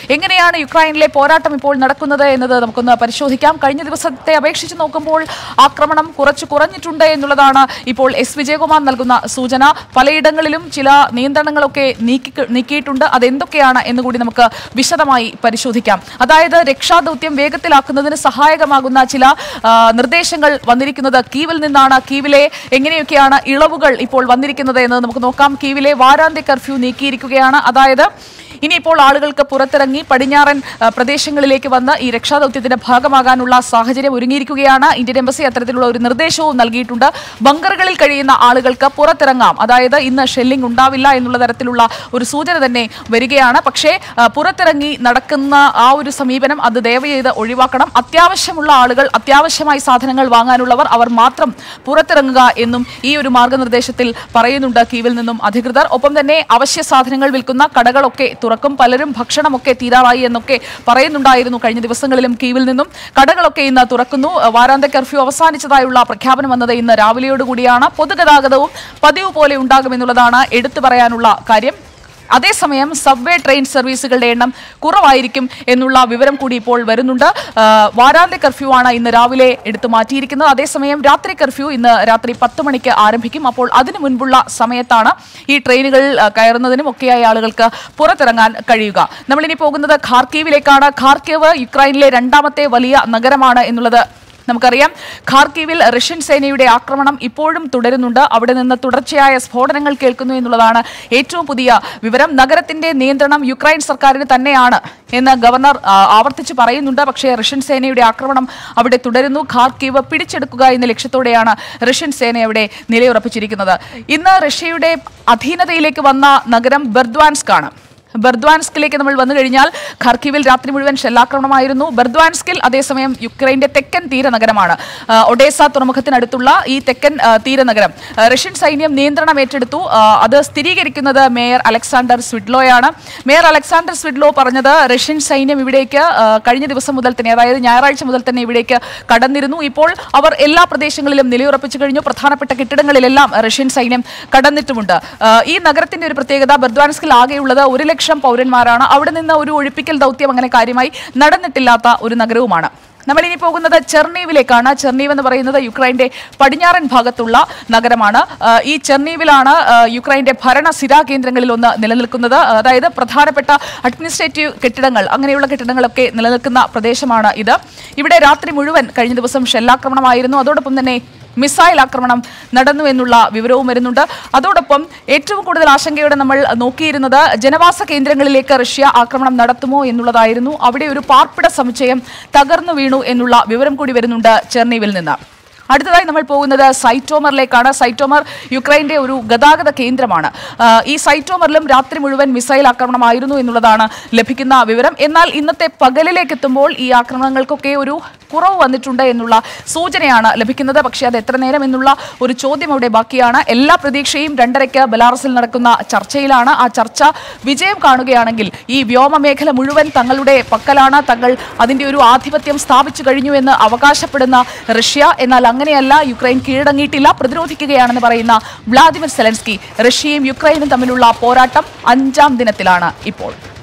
എങ്ങനെയാണ് യുക്രൈനിലെ പോരാട്ടം ഇപ്പോൾ നടക്കുന്നത് എന്നത് നമുക്കൊന്ന് പരിശോധിക്കാം കഴിഞ്ഞ ദിവസത്തെ അപേക്ഷിച്ച് നോക്കുമ്പോൾ ആക്രമണം കുറച്ച് കുറഞ്ഞിട്ടുണ്ട് എന്നുള്ളതാണ് ഇപ്പോൾ എസ് വിജയകുമാർ നൽകുന്ന സൂചന പലയിടങ്ങളിലും ചില നിയന്ത്രണങ്ങളൊക്കെ നീക്കി നീക്കിയിട്ടുണ്ട് അതെന്തൊക്കെയാണ് എന്നുകൂടി നമുക്ക് വിശദമായി പരിശോധിക്കാം അതായത് രക്ഷാദൗത്യം വേഗത്തിലാക്കുന്നതിന് സഹായകമാകുന്ന ചില ആ, നിർദ്ദേശങ്ങൾ വന്നിരിക്കുന്നത് കീവിൽ നിന്നാണ് കീവിലെ എങ്ങനെയൊക്കെയാണ് ഇളവുകൾ ഇപ്പോൾ വന്നിരിക്കുന്നത് എന്ന് നമുക്ക് നോക്കാം കീവിലെ വാരാന്ത്യ കർഫ്യൂ നീക്കിയിരിക്കുകയാണ് അതായത് ഇനിയിപ്പോൾ ആളുകൾക്ക് പുറത്തിറങ്ങി പടിഞ്ഞാറൻ ആ, പ്രദേശങ്ങളിലേക്ക് വന്ന് ഈ രക്ഷാദൗത്യത്തിന്റെ ഭാഗമാകാനുള്ള സാഹചര്യം ഒരുങ്ങിയിരിക്കുകയാണ് ഇന്ത്യൻ എംബസി അത്തരത്തിലുള്ള ഒരു നിർദ്ദേശവും നൽകിയിട്ടുണ്ട് ബങ്കറുകളിൽ കഴിയുന്ന ആളുകൾക്ക് പുറത്തിറങ്ങാം അതായത് ഇന്ന് ഷെല്ലിംഗ് ഉണ്ടാവില്ല എന്നുള്ള തരത്തിലുള്ള ഒരു സൂചന തന്നെ വരികയാണ് പക്ഷേ ആ, പുറത്തിറങ്ങി നടക്കുന്ന ആ ഒരു സമീപനം അത് ദയവ് ചെയ്ത് ഒഴിവാക്കണം അത്യാവശ്യമുള്ള ആളുകൾ അത്യാവശ്യമായി സാധനങ്ങൾ വാങ്ങാനുള്ളവർ അവർ മാത്രം പുറത്തിറങ്ങുക എന്നും ഈ ഒരു മാർഗനിർദ്ദേശത്തിൽ പറയുന്നുണ്ട് കീവിൽ നിന്നും അധികൃതർ ഒപ്പം തന്നെ അവശ്യ സാധനങ്ങൾ വിൽക്കുന്ന കടകളൊക്കെ തുറക്കും പലരും ഭക്ഷണമൊക്കെ തീരാറായി എന്നൊക്കെ പറയുന്നുണ്ടായിരുന്നു കഴിഞ്ഞ ദിവസങ്ങളിലും കീവിൽ നിന്നും കടകളൊക്കെ ഇന്ന് തുറക്കുന്നു വാരാന്ത്യ കർഫ്യൂ അവസാനിച്ചതായുള്ള പ്രഖ്യാപനം വന്നത് ഇന്ന് രാവിലെയോടുകൂടിയാണ് പൊതുഗതാഗതവും പതിവ് പോലെ ഉണ്ടാകുമെന്നുള്ളതാണ് എടുത്തു പറയാനുള്ള കാര്യം അതേസമയം സബ്വേ ട്രെയിൻ സർവീസുകളുടെ എണ്ണം കുറവായിരിക്കും എന്നുള്ള വിവരം കൂടി ഇപ്പോൾ വരുന്നുണ്ട് ആ, വാരാന്ത്യ കർഫ്യൂ ആണ് ഇന്ന് രാവിലെ എടുത്തു മാറ്റിയിരിക്കുന്നത് അതേസമയം രാത്രി കർഫ്യൂ ഇന്ന് രാത്രി പത്ത് മണിക്ക് ആരംഭിക്കും അപ്പോൾ അതിനു മുൻപുള്ള സമയത്താണ് ഈ ട്രെയിനുകൾ ആ, കയറുന്നതിനും ഒക്കെയായി ആളുകൾക്ക് പുറത്തിറങ്ങാൻ കഴിയുക നമ്മളിനി പോകുന്നത് ഖാർക്കീവിലേക്കാണ് ഖാർക്കീവ് യുക്രൈനിലെ രണ്ടാമത്തെ വലിയ നഗരമാണ് എന്നുള്ളത് നമുക്കറിയാം ഖാർക്കീവിൽ റഷ്യൻ സേനയുടെ ആക്രമണം ഇപ്പോഴും തുടരുന്നുണ്ട് അവിടെ നിന്ന് തുടർച്ചയായ സ്ഫോടനങ്ങൾ കേൾക്കുന്നു എന്നുള്ളതാണ് ഏറ്റവും പുതിയ വിവരം നഗരത്തിന്റെ നിയന്ത്രണം യുക്രൈൻ സർക്കാരിന് തന്നെയാണ് എന്ന് ഗവർണർ ആ, ആവർത്തിച്ച് പറയുന്നുണ്ട് പക്ഷേ റഷ്യൻ സേനയുടെ ആക്രമണം അവിടെ തുടരുന്നു ഖാർക്കീവ് പിടിച്ചെടുക്കുക എന്ന ലക്ഷ്യത്തോടെയാണ് റഷ്യൻ സേന അവിടെ നിലയുറപ്പിച്ചിരിക്കുന്നത് ഇന്ന് റഷ്യയുടെ അധീനതയിലേക്ക് വന്ന നഗരം ബെർദ്വാൻസ്ക് ആണ് ബെർദ്വാൻസ്കിലേക്ക് നമ്മൾ വന്നു കഴിഞ്ഞാൽ ഖർക്കീവിൽ രാത്രി മുഴുവൻ ഷെല്ലാക്രമണമായിരുന്നു ബെർദ്വാൻസ്കിൽ അതേസമയം യുക്രൈന്റെ തെക്കൻ തീരനഗരമാണ് ആ, ഒഡേസ തുറമുഖത്തിനടുത്തുള്ള ഈ തെക്കൻ ആ, തീരനഗരം ആ, റഷ്യൻ സൈന്യം നിയന്ത്രണം ഏറ്റെടുത്തു ആ, അത് സ്ഥിരീകരിക്കുന്നത് മേയർ അലക്സാണ്ടർ സ്വിഡ്ലോയാണ് മേയർ അലക്സാണ്ടർ സ്വിഡ്ലോ പറഞ്ഞത് റഷ്യൻ സൈന്യം ഇവിടേക്ക് ആ, കഴിഞ്ഞ ദിവസം മുതൽ തന്നെ അതായത് ഞായറാഴ്ച മുതൽ തന്നെ ഇവിടേക്ക് കടന്നിരുന്നു ഇപ്പോൾ അവർ എല്ലാ പ്രദേശങ്ങളിലും നിലയുറപ്പിച്ചു കഴിഞ്ഞു പ്രധാനപ്പെട്ട കെട്ടിടങ്ങളിലെല്ലാം റഷ്യൻ സൈന്യം കടന്നിട്ടുമുണ്ട് ആ, ഈ നഗരത്തിന്റെ ഒരു പ്രത്യേകത ബർദ്വാൻസ്കിൽ ആകെയുള്ളത് ഒരു ലക്ഷം പൗരന്മാരാണ് അവിടെ നിന്ന് ഒരു ഒഴിപ്പിക്കൽ ദൗത്യം അങ്ങനെ കാര്യമായി നടന്നിട്ടില്ലാത്ത ഒരു നഗരവുമാണ് നമ്മൾ ഇനി പോകുന്നത് ചെർണീവിലേക്കാണ് ചെർണീവ് എന്ന് പറയുന്നത് യുക്രൈന്റെ പടിഞ്ഞാറൻ ഭാഗത്തുള്ള നഗരമാണ് ആ, ഈ ചെർണീവിലാണ് ആ, യുക്രൈന്റെ ഭരണ സ്ഥിരാ കേന്ദ്രങ്ങളിൽ ഒന്ന് നിലനിൽക്കുന്നത് അതായത് പ്രധാനപ്പെട്ട അഡ്മിനിസ്ട്രേറ്റീവ് കെട്ടിടങ്ങൾ അങ്ങനെയുള്ള കെട്ടിടങ്ങളൊക്കെ നിലനിൽക്കുന്ന പ്രദേശമാണ് ഇത് ഇവിടെ രാത്രി മുഴുവൻ കഴിഞ്ഞ ദിവസം ഷെല്ലാക്രമണമായിരുന്നു അതോടൊപ്പം തന്നെ മിസൈൽ ആക്രമണം നടന്നു എന്നുള്ള വിവരവും വരുന്നുണ്ട് അതോടൊപ്പം ഏറ്റവും കൂടുതൽ ആശങ്കയോടെ നമ്മൾ നോക്കിയിരുന്നത് ജനവാസ കേന്ദ്രങ്ങളിലേക്ക് റഷ്യ ആക്രമണം നടത്തുമോ എന്നുള്ളതായിരുന്നു അവിടെ ഒരു പാർപ്പിട സമുച്ചയം തകർന്നു വീണു എന്നുള്ള വിവരം കൂടി വരുന്നുണ്ട് ചെർണീവിൽ നിന്ന് അടുത്തതായി നമ്മൾ പോകുന്നത് സൈറ്റോമറിലേക്കാണ് സൈറ്റോമർ യുക്രൈന്റെ ഒരു ഗതാഗത കേന്ദ്രമാണ് ആ, ഈ സൈറ്റോമറിലും രാത്രി മുഴുവൻ മിസൈൽ ആക്രമണമായിരുന്നു എന്നുള്ളതാണ് ലഭിക്കുന്ന വിവരം എന്നാൽ ഇന്നത്തെ പകലിലേക്ക് എത്തുമ്പോൾ ഈ ആക്രമണങ്ങൾക്കൊക്കെ ഒരു കുറവ് വന്നിട്ടുണ്ട് എന്നുള്ള സൂചനയാണ് ലഭിക്കുന്നത് പക്ഷേ അത് എത്ര നേരം എന്നുള്ള ഒരു ചോദ്യം അവിടെ ബാക്കിയാണ് എല്ലാ പ്രതീക്ഷയും രണ്ടരയ്ക്ക് ബലാറസിൽ നടക്കുന്ന ചർച്ചയിലാണ് ആ ചർച്ച വിജയം കാണുകയാണെങ്കിൽ ഈ വ്യോമ മേഖല മുഴുവൻ തങ്ങളുടെ പക്കലാണ് തങ്ങൾ അതിന്റെ ഒരു ആധിപത്യം സ്ഥാപിച്ചു കഴിഞ്ഞു എന്ന് അവകാശപ്പെടുന്ന റഷ്യ എന്നാൽ അങ്ങനെയല്ല യുക്രൈൻ കീഴടങ്ങിയിട്ടില്ല പ്രതിരോധിക്കുകയാണെന്ന് പറയുന്ന വ്ളാദിമിർ സെലൻസ്കി റഷ്യയും യുക്രൈനും തമ്മിലുള്ള പോരാട്ടം അഞ്ചാം ദിനത്തിലാണ് ഇപ്പോൾ